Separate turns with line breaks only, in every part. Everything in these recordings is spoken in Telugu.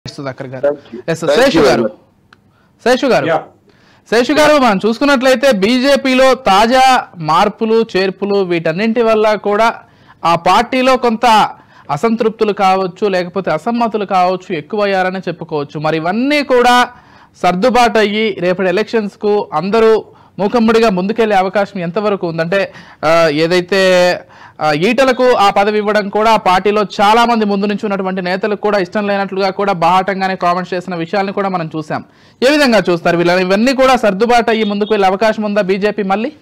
సుధాకర్ గారు
Thank you.
Yes
Thank
Seshu
you
గారు
very
శేషు గారు
Yeah.
శేషు గారు మనం చూసుకున్నట్లయితే బీజేపీలో తాజా మార్పులు చేర్పులు వీటన్నింటి వల్ల కూడా ఆ పార్టీలో కొంత అసంతృప్తులు కావచ్చు లేకపోతే అసమ్మతులు కావచ్చు ఎక్కువయ్యారని చెప్పుకోవచ్చు మరి ఇవన్నీ కూడా సర్దుబాటు అయ్యి రేపటి ఎలక్షన్స్ కు అందరూ మూకమ్ముడిగా ముందుకెళ్లే అవకాశం ఎంతవరకు ఉందంటే ఆ, ఏదైతే ఆ, ఈటలకు ఆ పదవి ఇవ్వడం కూడా ఆ పార్టీలో చాలా మంది ముందు నుంచి ఉన్నటువంటి నేతలకు కూడా ఇష్టం లేనట్లుగా కూడా బాహాటంగానే కామెంట్స్ చేసిన విషయాలను కూడా మనం చూసాం ఏ విధంగా చూస్తారు వీళ్ళని ఇవన్నీ కూడా సర్దుబాటు అయ్యి ముందుకు వెళ్ళే అవకాశం ఉందా బీజేపీ మళ్ళీ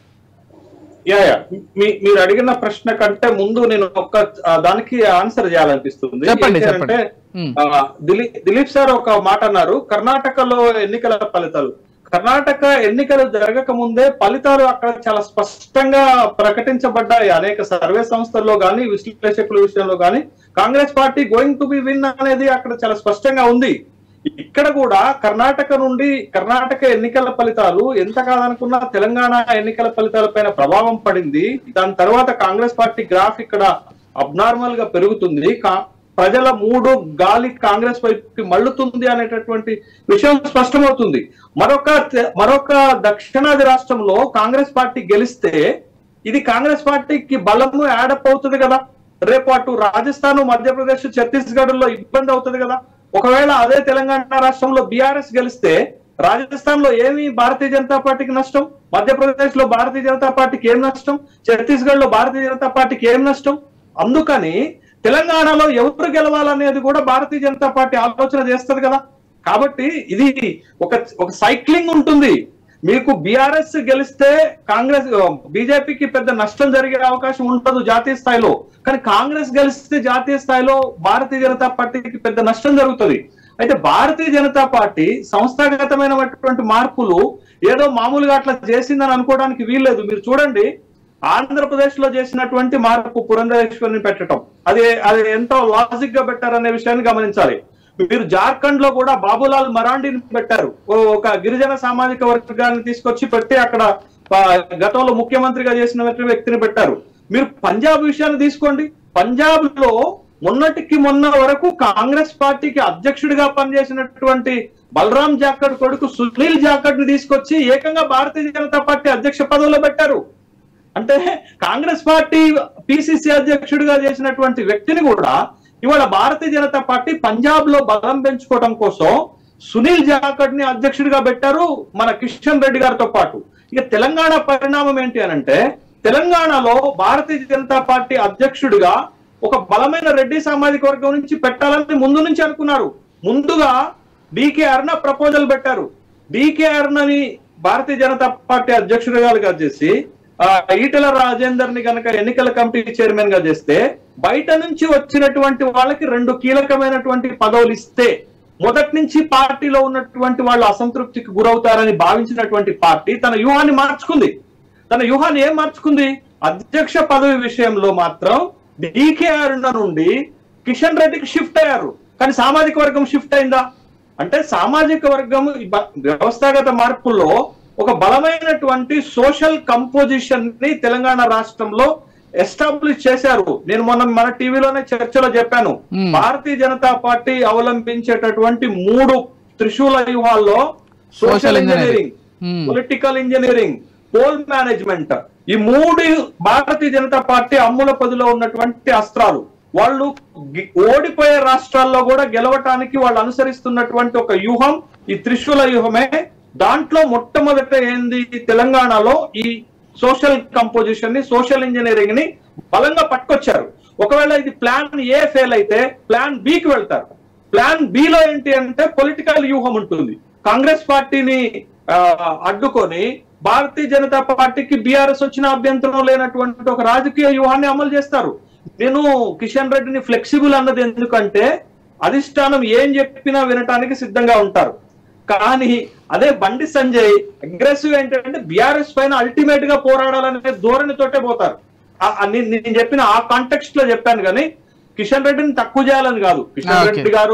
యా యా మీ మీరు అడిగిన ప్రశ్న కంటే ముందు నేను ఒక ఆ, దానికి ఆన్సర్ చేయాలనిపిస్తుంది
చెప్పండి,
ఏంటి
చెప్పండి.
అంటే,
మ్మ్.
ఆ, దిలీప్ దిలీప్ సార్ ఒక మాట అన్నారు కర్ణాటకలో ఎన్నికల ఫలితాలు కర్ణాటక ఎన్నికలు జరగక ముందే ఫలితాలు అక్కడ చాలా స్పష్టంగా ప్రకటించబడ్డాయి అనేక సర్వే సంస్థల్లో గాని విశ్లేషకుల విషయంలో గాని Congress party going to be win అనేది అక్కడ చాలా స్పష్టంగా ఉంది ఇక్కడ కూడా కర్ణాటక నుండి కర్ణాటక ఎన్నికల ఫలితాలు ఎంత కాదనుకున్నా తెలంగాణ ఎన్నికల ఫలితాల పైన ప్రభావం పడింది దాని తర్వాత కాంగ్రెస్ పార్టీ గ్రాఫ్ ఇక్కడ అబ్నార్మల్ గా పెరుగుతుంది కా- ప్రజల మూడు గాలి కాంగ్రెస్ వైపుకి మళ్ళుతుంది అనేటటువంటి విషయం స్పష్టమవుతుంది మరొక తె- మరొక దక్షిణాది రాష్ట్రంలో కాంగ్రెస్ పార్టీ గెలిస్తే ఇది కాంగ్రెస్ పార్టీకి బలము యాడప్ అవుతుంది కదా రేపు అటు రాజస్థాన్ మధ్యప్రదేశ్ ఛత్తీస్గఢ్ లో ఇబ్బంది అవుతుంది కదా ఒకవేళ అదే తెలంగాణ రాష్ట్రంలో బీఆర్ఎస్ గెలిస్తే రాజస్థాన్ లో ఏమి భారతీయ జనతా పార్టీకి నష్టం మధ్యప్రదేశ్ లో భారతీయ జనతా పార్టీకి ఏం నష్టం ఛత్తీస్గఢ్ లో భారతీయ జనతా పార్టీకి ఏం నష్టం అందుకని తెలంగాణలో ఎవరు గెలవాలనేది కూడా భారతీయ జనతా పార్టీ ఆలోచన చేస్తుంది కదా కాబట్టి ఇది ఒక ఒక సైక్లింగ్ ఉంటుంది మీకు బీఆర్ఎస్ గెలిస్తే కాంగ్రెస్ బీజేపీకి పెద్ద నష్టం జరిగే అవకాశం ఉండదు జాతీయ స్థాయిలో కానీ కాంగ్రెస్ గెలిస్తే జాతీయ స్థాయిలో భారతీయ జనతా పార్టీకి పెద్ద నష్టం జరుగుతుంది అయితే భారతీయ జనతా పార్టీ సంస్థాగతమైనటువంటి మార్పులు ఏదో మామూలుగా అట్లా చేసిందని అనుకోవడానికి వీల్లేదు మీరు చూడండి ఆంధ్రప్రదేశ్ లో చేసినటువంటి మార్పు పురంధరేశ్వరిని పెట్టడం అది అది ఎంతో లాజిక్ గా పెట్టారనే విషయాన్ని గమనించాలి మీరు జార్ఖండ్ లో కూడా బాబులాల్ మరాండిని పెట్టారు ఓ- ఒక గిరిజన సామాజిక వర్గాన్ని తీసుకొచ్చి పెట్టి అక్కడ ఆ, గతంలో ముఖ్యమంత్రిగా చేసిన వ్యక్తిని పెట్టారు మీరు పంజాబ్ విషయాన్ని తీసుకోండి పంజాబ్ లో మొన్నటికి మొన్న వరకు కాంగ్రెస్ పార్టీకి అధ్యక్షుడిగా పనిచేసినటువంటి బలరాం జాకడ్ కొడుకు సునీల్ జాకడ్ ని తీసుకొచ్చి ఏకంగా భారతీయ జనతా పార్టీ అధ్యక్ష పదవిలో పెట్టారు అంటే కాంగ్రెస్ పార్టీ పిసిసి అధ్యక్షుడిగా చేసినటువంటి వ్యక్తిని కూడా ఇవాళ భారతీయ జనతా పార్టీ పంజాబ్ లో బలం పెంచుకోవడం కోసం సునీల్ జాకడ్ ని అధ్యక్షుడిగా పెట్టారు మన కిషన్ రెడ్డి గారితో పాటు ఇక తెలంగాణ పరిణామం ఏంటి అని అంటే తెలంగాణలో భారతీయ జనతా పార్టీ అధ్యక్షుడిగా ఒక బలమైన రెడ్డి సామాజిక వర్గం నుంచి పెట్టాలని ముందు నుంచి అనుకున్నారు ముందుగా డికే అరుణ ప్రపోజల్ పెట్టారు డికే అరుణని భారతీయ జనతా పార్టీ అధ్యక్షుడిగా చేసి ఆ, ఈటెల రాజేందర్ ని కనుక ఎన్నికల కమిటీ చైర్మన్ గా చేస్తే బయట నుంచి వచ్చినటువంటి వాళ్ళకి రెండు కీలకమైనటువంటి పదవులు ఇస్తే మొదటి నుంచి పార్టీలో ఉన్నటువంటి వాళ్ళు అసంతృప్తికి గురవుతారని భావించినటువంటి పార్టీ తన వ్యూహాన్ని మార్చుకుంది తన వ్యూహాన్ని ఏం మార్చుకుంది అధ్యక్ష పదవి విషయంలో మాత్రం డీకేఆర్ నుండి కిషన్ రెడ్డికి షిఫ్ట్ అయ్యారు కానీ సామాజిక వర్గం షిఫ్ట్ అయిందా అంటే సామాజిక వర్గం ఈ బ- వ్యవస్థాగత మార్పుల్లో ఒక బలమైనటువంటి సోషల్ కంపోజిషన్ ని తెలంగాణ రాష్ట్రంలో ఎస్టాబ్లిష్ చేశారు నేను మొన్న మన టీవీలోనే చర్చలో చెప్పాను
Hmm.
భారతీయ జనతా పార్టీ అవలంబించేటటువంటి మూడు త్రిశూల వ్యూహాల్లో
Social
social
engineering.
Engineering
Hmm.
Political engineering poll management ఈ మూడు భారతీయ జనతా పార్టీ అమ్ముల పదిలో ఉన్నటువంటి అస్త్రాలు వాళ్ళు గి- ఓడిపోయే రాష్ట్రాల్లో కూడా గెలవటానికి వాళ్ళు అనుసరిస్తున్నటువంటి ఒక వ్యూహం ఈ త్రిశూల వ్యూహమే దాంట్లో మొట్టమొదట ఏంది ఈ తెలంగాణలో ఈ సోషల్ కంపోజిషన్ ని సోషల్ ఇంజనీరింగ్ ని బలంగా పట్టుకొచ్చారు ఒకవేళ ఇది ప్లాన్ ఏ ఫెయిల్ అయితే ప్లాన్ బికి వెళ్తారు ప్లాన్ బి లో ఏంటి అంటే పొలిటికల్ వ్యూహం ఉంటుంది కాంగ్రెస్ పార్టీని ఆ, అడ్డుకొని భారతీయ జనతా పార్టీకి బీఆర్ఎస్ వచ్చిన అభ్యంతరం లేనటువంటి ఒక రాజకీయ వ్యూహాన్ని అమలు చేస్తారు నేను కిషన్ రెడ్డిని ఫ్లెక్సిబుల్ అన్నది ఎందుకంటే అధిష్టానం ఏం చెప్పినా వినటానికి సిద్ధంగా ఉంటారు కానీ అదే బండి సంజయ్ అగ్రెసివ్ ఏంటంటే బీఆర్ఎస్ పైన అల్టిమేట్ గా పోరాడాలనే ధోరణితోటే పోతారు ఆ- ఆ నేను నేను చెప్పిన ఆ కాంటెక్స్ట్ లో చెప్పాను కానీ కిషన్ రెడ్డిని తక్కువ చేయాలని కాదు కిషన్
Okay.
రెడ్డి గారు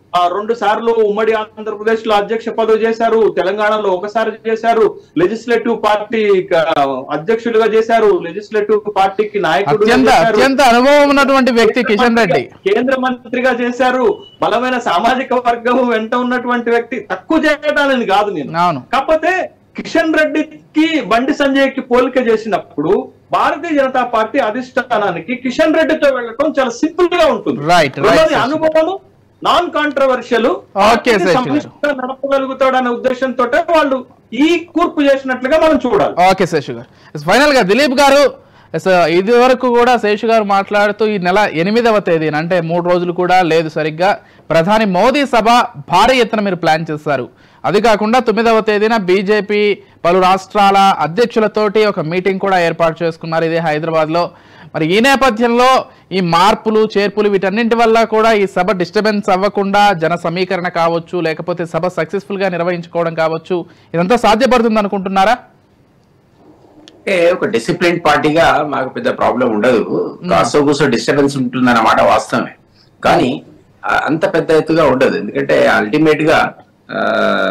ఆ రెండు సార్లు ఉమ్మడి ఆంధ్రప్రదేశ్ లో అధ్యక్ష పదవి చేశారు తెలంగాణలో ఒకసారి చేశారు లెజిస్లేటివ్ పార్టీ క- అధ్యక్షులుగా చేశారు లెజిస్లేటివ్ పార్టీకి నాయకుడు
అత్యంత అత్యంత అనుభవం ఉన్నటువంటి వ్యక్తి కిషన్ రెడ్డి
కేంద్ర మంత్రిగా చేశారు బలమైన సామాజిక వర్గం వెంట ఉన్నటువంటి వ్యక్తి తక్కువ చేయడానికి కాదు నేను
అవును
కాకపోతే కిషన్ రెడ్డికి బండి సంజయ్ కి పోలిక చేసినప్పుడు భారతీయ జనతా పార్టీ అధిష్టానానికి కిషన్ రెడ్డితో వెళ్ళటం చాలా సింపుల్ గా ఉంటుంది
Right, right,
రెండోది
శశి.
అనుభవం నాన్ కాంట్రవర్షియల్
Okay, శశి గారు.
నడపగలుగుతాడనే ఉద్దేశంతో వాళ్ళు ఈ కూర్పు చేసినట్లుగా మనం చూడాలి
ఓకే శేషు గారు ఫైనల్ గా దిలీప్ గారు ఎస్, ఇది వరకు కూడా శేషు గారు మాట్లాడుతూ ఈ నెల ఎనిమిదవ తేదీన అంటే మూడు రోజులు కూడా లేదు సరిగ్గా ప్రధాని మోదీ సభ భారీ ఎత్తున మీరు ప్లాన్ చేస్తారు అది కాకుండా తొమ్మిదవ తేదీన బీజేపీ పలు రాష్ట్రాల అధ్యక్షులతోటి ఒక మీటింగ్ కూడా ఏర్పాటు చేసుకున్నారు ఇదే హైదరాబాద్ లో మరి ఈ నేపథ్యంలో ఈ మార్పులు చేర్పులు వీటన్నింటి వల్ల కూడా ఈ సభ డిస్టర్బెన్స్ అవ్వకుండా జన సమీకరణ కావచ్చు లేకపోతే సభ సక్సెస్ఫుల్ గా నిర్వహించుకోవడం కావచ్చు ఇదంతా సాధ్యపడుతుంది అనుకుంటున్నారా
అంటే ఒక డిసిప్లిన్ పార్టీగా మాకు పెద్ద ప్రాబ్లం ఉండదు కాస్త కూసో డిస్టర్బెన్స్ ఉంటుందన్నమాట వాస్తవమే కానీ ఆ, అంత పెద్ద ఎత్తుగా ఉండదు ఎందుకంటే అల్టిమేట్ గా ఆ,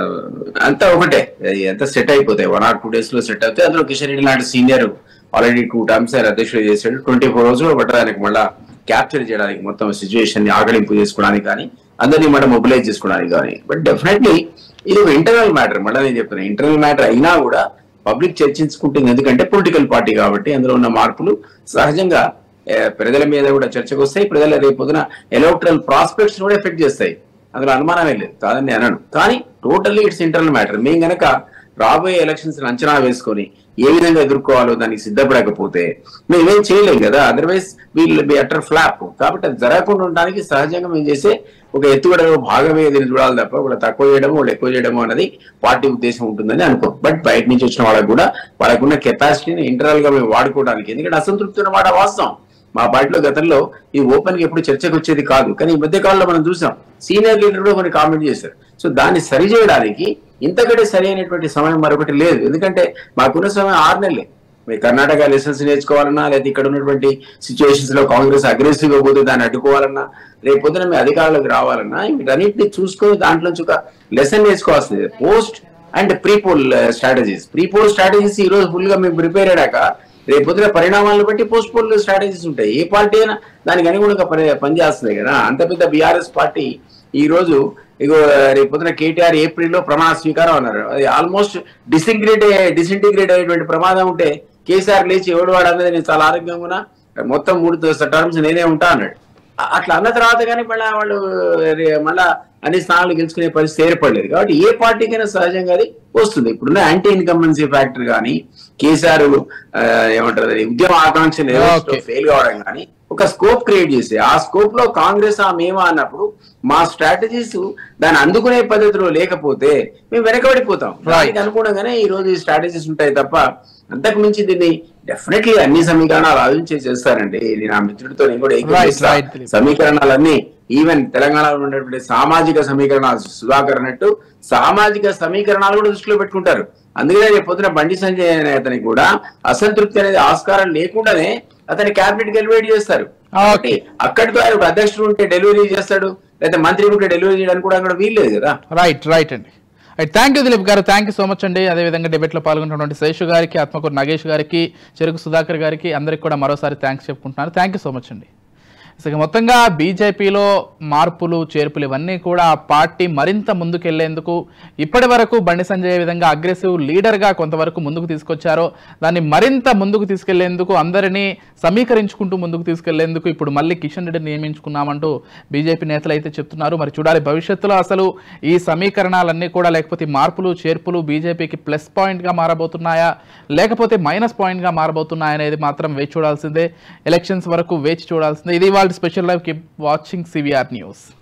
అంతా ఒకటే అది ఎంత సెట్ అయిపోతాయి వన్ ఆర్ టూ డేస్ లో సెట్ అవుతాయి అందులో కిషన్ రెడ్డి లాంటి సీనియర్ ఆల్రెడీ టూ టైమ్స్ ఆయన అధ్యక్షుడు చేశాడు ట్వంటీ ఫోర్ అవర్స్ లో పట్టడానికి మళ్ళా క్యాప్చర్ చేయడానికి మొత్తం సిచ్యువేషన్ ని ఆకలింపు చేసుకోవడానికి కానీ అందరినీ మళ్ళీ మొబిలైజ్ చేసుకోవడానికి కానీ బట్ డెఫినెట్లీ ఇది ఒక ఇంటర్నల్ మ్యాటర్ మళ్ళీ నేను చెప్తున్నా ఇంటర్నల్ మ్యాటర్ అయినా కూడా పబ్లిక్ చర్చించుకుంటుంది ఎందుకంటే పొలిటికల్ పార్టీ కాబట్టి అందులో ఉన్న మార్పులు సహజంగా ఏ, ప్రజల మీద కూడా చర్చకు వస్తాయి ప్రజల రేపు పొద్దున ఎలక్ట్రల్ ప్రాస్పెక్ట్స్ కూడా ఎఫెక్ట్ చేస్తాయి అందులో అనుమానమే లేదు కాదని నేను అనను కానీ టోటల్లీ ఇట్స్ ఇంటర్నల్ మ్యాటర్ మేము గనక రాబోయే ఎలక్షన్స్ అంచనా వేసుకొని ఏ విధంగా ఎదుర్కోవాలో దానికి సిద్ధపడకపోతే మేమేం చేయలేం కదా otherwise we'll be utter flop కాబట్టి అది జరగకుండా ఉండడానికి సహజంగా మేము చేసే ఒక ఎత్తుగడలో భాగమే దీన్ని చూడాలి తప్ప ఒకళ్ళు తక్కువ చేయడము వాళ్ళు ఎక్కువ చేయడము అనేది పార్టీ ఉద్దేశం ఉంటుందని అనుకో బట్ బయట నుంచి వచ్చిన వాళ్ళకి కూడా వాళ్ళకున్న కెపాసిటీని ఇంటర్నల్ గా మేము వాడుకోవడానికి ఎందుకంటే అసంతృప్తి ఉన్నమాట వాస్తవం మా పార్టీలో గతంలో ఈ ఓపెన్ గా ఎప్పుడు చర్చకు వచ్చేది కాదు కానీ ఈ మధ్య కాలంలో మనం చూసాం సీనియర్ లీడర్ కూడా కొన్ని కామెంట్ చేశారు సో దాన్ని సరి చేయడానికి ఇంతకంటే సరి అయినటువంటి సమయం మరొకటి లేదు ఎందుకంటే మాకున్న సమయం ఆరు నెలలే మీ కర్ణాటక లెసన్స్ నేర్చుకోవాలన్నా లేదా ఇక్కడ ఉన్నటువంటి సిచ్యువేషన్స్ లో కాంగ్రెస్ అగ్రెసివ్ గా పోతే దాన్ని అడ్డుకోవాలన్నా రేపు పొద్దున మీ అధికారులకు రావాలన్నా వీటన్నిటిని చూసుకొని దాంట్లోంచి ఒక లెసన్ నేర్చుకోవాల్సింది post and prepoll strategies prepoll strategies ఈ రోజు ఫుల్ గా మేము ప్రిపేర్ అయ్యాక రేపు పొద్దున పరిణామాలను బట్టి పోస్ట్ పోల్ స్ట్రాటజీస్ ఉంటాయి ఏ పార్టీ అయినా దానికి అనుగుణంగా పని పనిచేస్తుంది కదా అంత పెద్ద బీఆర్ఎస్ పార్టీ ఈ రోజు ఇగో రేపు పొద్దున కేటీఆర్ ఏప్రిల్ లో ప్రమాణ స్వీకారం అన్నారు అది ఆల్మోస్ట్ డిసింగ్రేట్ డిసింటిగ్రేట్ అయ్యేటువంటి ప్రమాదం ఉంటే కేసీఆర్ లేచి ఎవడు వాడు అన్నది నేను చాలా ఆరోగ్యంగా ఉన్నా మొత్తం మూడు టర్మ్స్ నేనే ఉంటా అన్నాడు అ- అట్లా అన్న తర్వాత కానీ మళ్ళా వాళ్ళు రే- మళ్ళా అన్ని స్థానాలు గెలుచుకునే పరిస్థితి ఏర్పడలేదు కాబట్టి ఏ పార్టీకైనా సహజంగా అది వస్తుంది ఇప్పుడున్న యాంటీ ఇన్కంబెన్సీ ఫ్యాక్టర్ కానీ కేసీఆర్ ఆ, ఏమంటారు అది ఉద్యమ ఆకాంక్షలు
Okay.
ఫెయిల్ కావడం కానీ ఒక స్కోప్ క్రియేట్ చేసి ఆ స్కోప్ లో కాంగ్రెస్ ఆ మేమా అన్నప్పుడు మా స్ట్రాటజీస్ దాన్ని అందుకునే పద్ధతిలో లేకపోతే మేము వెనకబడిపోతాం దానికి అనుగుణంగానే ఈ రోజు ఈ స్ట్రాటజీస్ ఉంటాయి తప్ప అంతకు మించి దీన్ని డెఫినెట్లీ అన్ని సమీకరణాలు ఆలోచించే చేస్తారండి ఇది నా మిత్రుడితో నేను కూడా
Right,
ఏకీభవిస్తా.
right, Dilip.
సమీకరణాలన్నీ ఈవెన్ తెలంగాణలో ఉన్నటువంటి సామాజిక సమీకరణాలు సుధాకర్ అన్నట్టు సామాజిక సమీకరణాలు కూడా దృష్టిలో పెట్టుకుంటారు అందుకనే రేపు పొద్దున బండి సంజయ్ అనే అతనికి కూడా అసంతృప్తి అనేది ఆస్కారం లేకుండానే అతని క్యాబినెట్ ఎలివేట్ చేస్తారు కాబట్టి అక్కడితో ఆయన ఒక అధ్యక్షుడు ఉంటే డెలివరీ చేస్తాడు లేదా మంత్రి ఉంటే డెలివరీ చేయడానికి కూడా అక్కడ వీల్లేదు కదా
రైట్ రైట్ అండి రైట్ థ్యాంక్ యూ దిలీప్ గారు థ్యాంక్ యూ సో మచ్ అండి అదేవిధంగా డిబేట్లో పాల్గొన్నటువంటి శేషు గారికి ఆత్మకూరు నాగేష్ గారికి చెరుకు సుధాకర్ గారికి అందరికి కూడా మరోసారి థ్యాంక్స్ చెప్పుకుంటున్నాను థ్యాంక్ యూ సో మచ్ అండి ఇక మొత్తంగా బీజేపీలో మార్పులు చేర్పులు ఇవన్నీ కూడా ఆ పార్టీ మరింత ముందుకెళ్లేందుకు ఇప్పటి వరకు బండి సంజయ్ ఏ విధంగా అగ్రెసివ్ లీడర్గా కొంతవరకు ముందుకు తీసుకొచ్చారో దాన్ని మరింత ముందుకు తీసుకెళ్లేందుకు అందరినీ సమీకరించుకుంటూ ముందుకు తీసుకెళ్లేందుకు ఇప్పుడు మళ్ళీ కిషన్ రెడ్డి నియమించుకున్నామంటూ బీజేపీ నేతలు అయితే చెప్తున్నారు మరి చూడాలి భవిష్యత్తులో అసలు ఈ సమీకరణాలన్నీ కూడా లేకపోతే ఈ మార్పులు చేర్పులు బీజేపీకి ప్లస్ పాయింట్గా మారబోతున్నాయా లేకపోతే మైనస్ పాయింట్గా మారబోతున్నాయా అనేది మాత్రం వేచి చూడాల్సిందే ఎలక్షన్స్ వరకు వేచి చూడాల్సిందే ఇది వాళ్ళ special live keep watching CVR news